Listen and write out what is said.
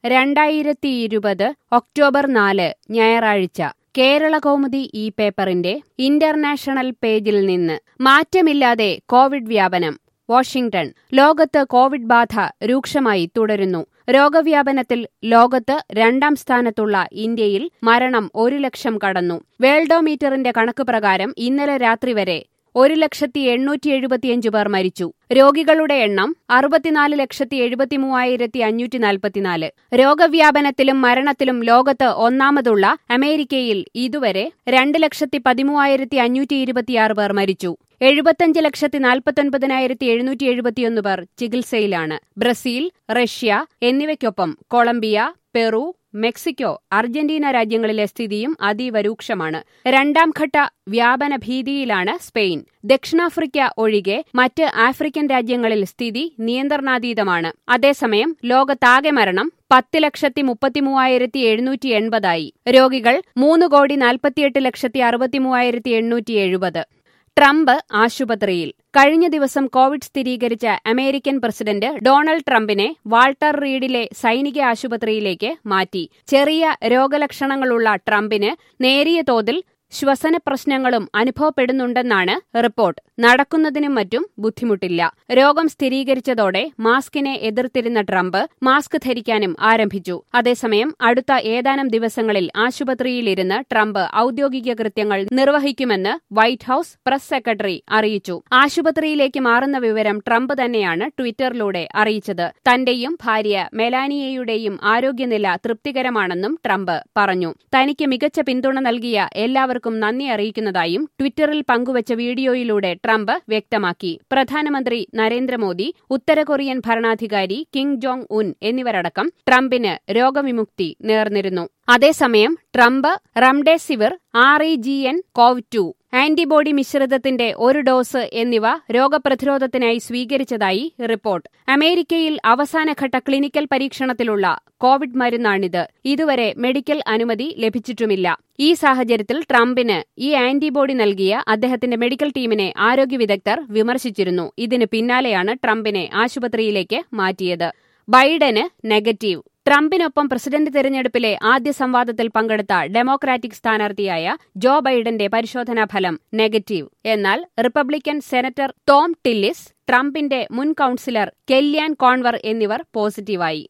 രണ്ടായിരത്തി ഇരുപത് ഒക്ടോബർ നാല് ഞായറാഴ്ച കേരള കൗമുദി ഈ പേപ്പറിന്റെ ഇന്റർനാഷണൽ പേജിൽ നിന്ന് മാറ്റമില്ലാതെ കോവിഡ് വ്യാപനം വാഷിംഗ്ടൺ ലോകത്ത് കോവിഡ് ബാധ രൂക്ഷമായി തുടരുന്നു രോഗവ്യാപനത്തിൽ ലോകത്ത് രണ്ടാം സ്ഥാനത്തുള്ള ഇന്ത്യയിൽ മരണം ഒരു ലക്ഷം കടന്നു വേൾഡോമീറ്ററിന്റെ കണക്ക് പ്രകാരം ഇന്നലെ രാത്രി വരെ ഒരു ലക്ഷത്തി എണ്ണൂറ്റി എഴുപത്തിയഞ്ച് പേർ മരിച്ചു രോഗികളുടെ എണ്ണം അറുപത്തിനാല് ലക്ഷത്തി എഴുപത്തി മൂവായിരത്തി അഞ്ഞൂറ്റി നാൽപ്പത്തിനാല് രോഗവ്യാപനത്തിലും മരണത്തിലും ലോകത്ത് ഒന്നാമതുള്ള അമേരിക്കയിൽ ഇതുവരെ രണ്ട് ലക്ഷത്തി പതിമൂവായിരത്തി അഞ്ഞൂറ്റി ഇരുപത്തിയാറ് പേർ മരിച്ചു എഴുപത്തഞ്ച് ലക്ഷത്തി നാൽപ്പത്തൊൻപതിനായിരത്തി എഴുന്നൂറ്റി എഴുപത്തിയൊന്ന് പേർ ചികിത്സയിലാണ് ബ്രസീൽ റഷ്യ എന്നിവയ്ക്കൊപ്പം കൊളംബിയ പെറു മെക്സിക്കോ അർജന്റീന രാജ്യങ്ങളിലെ സ്ഥിതിയും അതീവ രൂക്ഷമാണ് രണ്ടാം ഘട്ട വ്യാപന ഭീതിയിലാണ് സ്പെയിൻ ദക്ഷിണാഫ്രിക്ക ഒഴികെ മറ്റ് ആഫ്രിക്കൻ രാജ്യങ്ങളിൽ സ്ഥിതി നിയന്ത്രണാതീതമാണ് അതേസമയം ലോകത്താകെ മരണം പത്ത് ലക്ഷത്തി മുപ്പത്തിമൂവായിരത്തി എഴുന്നൂറ്റി എൺപതായി രോഗികൾ മൂന്ന് കോടി നാൽപ്പത്തിയെട്ട് ലക്ഷത്തി അറുപത്തിമൂവായിരത്തി എണ്ണൂറ്റി എഴുപത് ട്രംപ് ആശുപത്രിയിൽ കഴിഞ്ഞ ദിവസം കോവിഡ് സ്ഥിരീകരിച്ച അമേരിക്കൻ പ്രസിഡന്റ് ഡൊണാൾഡ് ട്രംപിനെ വാൾട്ടർ റീഡിലെ സൈനിക ആശുപത്രിയിലേക്ക് മാറ്റി ചെറിയ രോഗലക്ഷണങ്ങളുള്ള ട്രംപിന് നേരിയ തോതിൽ ശ്വസന പ്രശ്നങ്ങളും അനുഭവപ്പെടുന്നുണ്ടെന്നാണ് റിപ്പോർട്ട് നടക്കുന്നതിനും മറ്റും ബുദ്ധിമുട്ടില്ല രോഗം സ്ഥിരീകരിച്ചതോടെ മാസ്കിനെ എതിർത്തിരുന്ന ട്രംപ് മാസ്ക് ധരിക്കാനും ആരംഭിച്ചു അതേസമയം അടുത്ത ഏതാനും ദിവസങ്ങളിൽ ആശുപത്രിയിലിരുന്ന് ട്രംപ് ഔദ്യോഗിക കൃത്യങ്ങൾ നിർവഹിക്കുമെന്ന് വൈറ്റ് ഹൌസ് പ്രസ് സെക്രട്ടറി അറിയിച്ചു ആശുപത്രിയിലേക്ക് മാറുന്ന വിവരം ട്രംപ് തന്നെയാണ് ട്വിറ്ററിലൂടെ അറിയിച്ചത് തന്റെയും ഭാര്യ മെലാനിയയുടെയും ആരോഗ്യനില തൃപ്തികരമാണെന്നും ട്രംപ് പറഞ്ഞു തനിക്ക് മികച്ച പിന്തുണ നൽകിയ എല്ലാവർക്കും നന്ദി അറിയിക്കുന്നതായും ട്വിറ്ററിൽ പങ്കുവച്ച വീഡിയോയിലൂടെ ട്രംപ് വ്യക്തമാക്കി പ്രധാനമന്ത്രി നരേന്ദ്രമോദി ഉത്തര കൊറിയൻ ഭരണാധികാരി കിം ജോങ് ഉൻ എന്നിവരടക്കം ട്രംപിന് രോഗവിമുക്തി നേർന്നിരുന്നു അതേസമയം Trump remdesivir R E G N cov two antibody മിശ്രിതത്തിന്റെ ഒരു ഡോസ് എന്നിവ രോഗപ്രതിരോധത്തിനായി സ്വീകരിച്ചതായി റിപ്പോർട്ട് അമേരിക്കയിൽ അവസാനഘട്ട ക്ലിനിക്കൽ പരീക്ഷണത്തിലുള്ള കോവിഡ് മരുന്നാണിത് ഇതുവരെ മെഡിക്കൽ അനുമതി ലഭിച്ചിട്ടുമില്ല ഈ സാഹചര്യത്തിൽ ട്രംപിന് ഈ ആന്റിബോഡി നൽകിയ അദ്ദേഹത്തിന്റെ മെഡിക്കൽ ടീമിനെ ആരോഗ്യ വിദഗ്ധർ വിമർശിച്ചിരുന്നു ഇതിന് പിന്നാലെയാണ് ട്രംപിനെ ആശുപത്രിയിലേക്ക് മാറ്റിയത് ബൈഡന് നെഗറ്റീവ് ട്രംപിനൊപ്പം പ്രസിഡന്റ് തെരഞ്ഞെടുപ്പിലെ ആദ്യ സംവാദത്തിൽ പങ്കെടുത്ത ഡെമോക്രാറ്റിക് സ്ഥാനാർത്ഥിയായ ജോ ബൈഡന്റെ പരിശോധനാ ഫലം നെഗറ്റീവ് എന്നാൽ റിപ്പബ്ലിക്കൻ സെനറ്റർ ടോം ടില്ലിസ് ട്രംപിന്റെ മുൻ കൌൺസിലർ കെല്യാൻ കോൺവർ എന്നിവർ പോസിറ്റീവായി